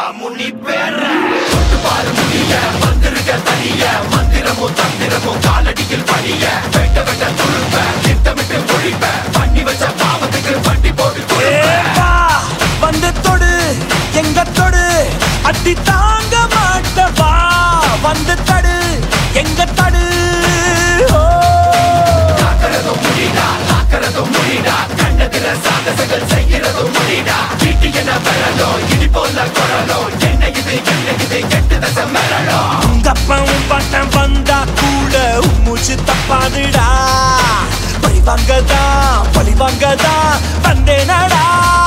முனி பேர தொட்டு பாரு முடிய வந்திருக்க தனிய மந்திரமும் தந்திரமும் காலடியில் பணிய வெட்ட வெட்ட துழுப்ப திட்டமிட்டு ஒழிப்ப பண்ணி வச்ச பாவத்துக்கு வண்டி போட்டு கொடுப்ப ஏப்பா, வந்து தொடு எங்க தொடு அடி தாங்க மாட்டவா வந்து தடு எங்க தடு ஓ. காக்கிறதும் முடிடா காக்கிறதும் முடிடா கண்ணதிர சாகசங்கள் செய்கிறதும் முடிடா வீட்டு என வரலோ இடி போல குரலோ என்ன இது என்ன இது கெட்டு தசை மரலோ உங்க அப்பாவும் பாட்டம் வந்தா கூட மூச்சு தப்பாதுடா பழி வாங்கதா பழி வாங்கதா வந்தேனடா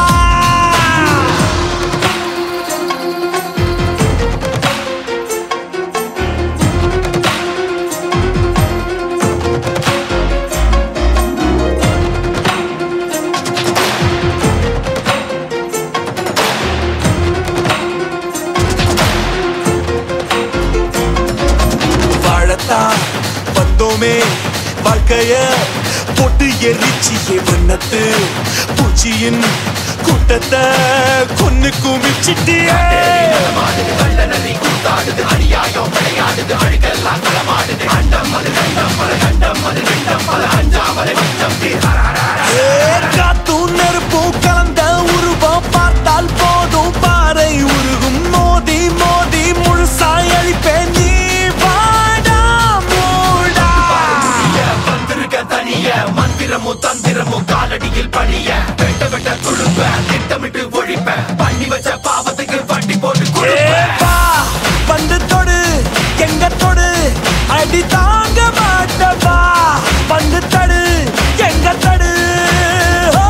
வாழத்தான் வந்தோமே வாழ்க்கைய போட்டு எரிச்சியே வண்ணத்து பூச்சியின் கூட்டத்தை கொன்னு குமிச்சிட்டியே மாடுது வெள்ள நதி கூத்தாடுது அநியாயம் விளையாடுது அழுகெல்லாம் களமாடுது அண்டம் அது கண்டம் பல கண்டம் அது கண்டம் பல அஞ்சாமலை மஞ்சம் ஏ, காத்தும் நெருப்பும் கலந்த உருவம் பார்த்தால் போதும் பாறை உருகும் மோதி மோதி முழுசாய் அழிப்பேன் நீ வாடா மூடா வந்திருக்க தனிய மந்திரமும் தந்திரமும் காலடியில் பணிய வெட்ட வெட்ட துழுப்ப திட்டமிட்டு ஒழிப்ப பண்ணி வச்ச பாவத்துக்கு வண்டி போட்டு கொடுப்ப ஏப்பா, வந்து தொடு எங்க தொடு அடி தாங்க மாட்டவா வந்து தடு எங்க தடு ஓ.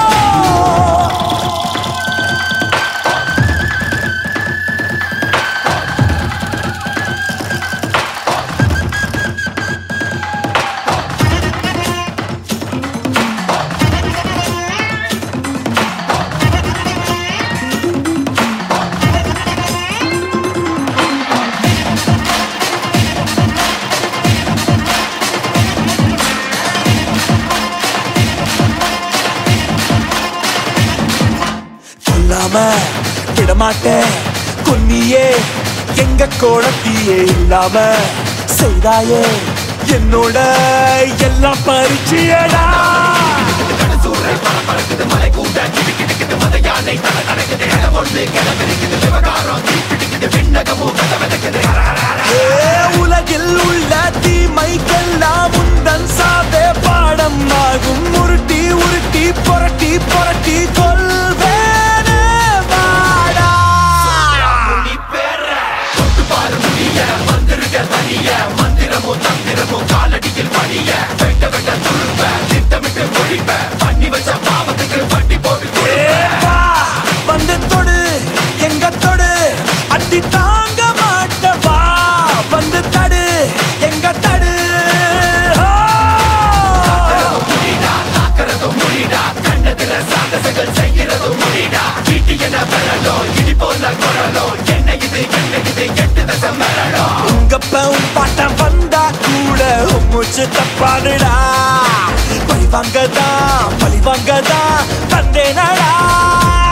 கொல்லாம விடமாட்டேன் கொன்னியே எங்க கோணத்தியே இல்லாம செய்தாயே என்னோட எல்லாம் பரிச்சயடா கடசூரை பரப்பறக்குது மலை கூட கிடுக்கிடுக்குது மத யானை தலை நடக்குது இடம் ஒன்று கிளம்பிருக்குது விவகாரம் தீப்பிடிக்குது விண்ணகமும் கதை விதக்குது ஏ, உலகில் உள்ள தீமைக்கெல்லாம் முந்தன் சாவே பாடம் ஆகும் உருட்டி உருட்டி புரட்டி புரட்டி கொள்வேனே வாடா முனி பேர தொட்டு பாரு முடிய வந்திருக்க தனிய மந்திரமும் தந்திரமும் காலடியில் பணிய வெட்ட வெட்ட துழுப்ப திட்டமிட்டு ஒழிப்ப பண்ணி வச்ச பாவத்துக்கு வண்டி போட்டு கொடுப்ப ஏப்பா, வந்து தொடு எங்க தொடு அடி தாங்க மாட்டவா வந்து தடு எங்க தடு ஓ. முடிடா தாக்கிறதும் முடிடா கண்ணதிர சாகசங்கள் செய்கிறதும் முடிடா வீட்டு என வரலோ இடி போல குரலோ என்ன இது என்ன இது கெட்டு தசை மரலோ உங்க பவுன் பாட்டம் வந்தா கூட மூச்சு தப்பாடுடா பழி வாங்கதா பழி வாங்கதா வந்தேனடா